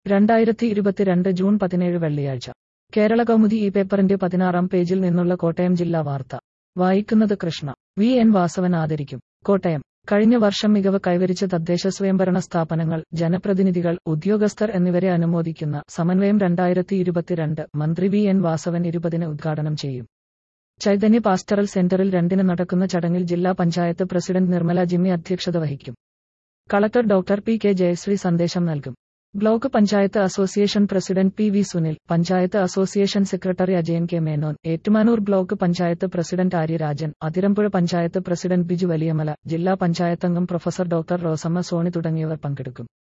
രണ്ടായിരത്തി ഇരുപത്തിരണ്ട് ജൂൺ പതിനേഴ് വെള്ളിയാഴ്ച കേരള കൗമുദി ഈ പേപ്പറിന്റെ പതിനാറാം പേജിൽ നിന്നുള്ള കോട്ടയം ജില്ലാ വാർത്ത വായിക്കുന്നത് കൃഷ്ണ വി എൻ വാസവൻ ആദരിക്കും കോട്ടയം കഴിഞ്ഞ വർഷം മികവ് കൈവരിച്ച തദ്ദേശ സ്വയംഭരണ സ്ഥാപനങ്ങൾ ജനപ്രതിനിധികൾ ഉദ്യോഗസ്ഥർ എന്നിവരെ അനുമോദിക്കുന്ന സമന്വയം രണ്ടായിരത്തി ഇരുപത്തിരണ്ട് മന്ത്രി വി എൻ വാസവൻ ഇരുപതിന് ഉദ്ഘാടനം ചെയ്യും ചൈതന്യ പാസ്റ്ററൽ സെന്ററിൽ രണ്ടിന് നടക്കുന്ന ചടങ്ങിൽ ജില്ലാ പഞ്ചായത്ത് പ്രസിഡന്റ് നിർമ്മല ജിമ്മി അധ്യക്ഷത വഹിക്കും collector doctor P K Jayasree സന്ദേശം നൽകും block panchayat association president P V Sunil panchayat association secretary Ajayan K Menon Ettumanoor block panchayat president Aryarajan Athirampuzha panchayat president Biju Valiyamala ജില്ലാ പഞ്ചായത്തംഗം പ്രൊഫസർ ഡോക്ടർ റോസമ്മ സോണി തുടങ്ങിയവർ പങ്കെടുക്കും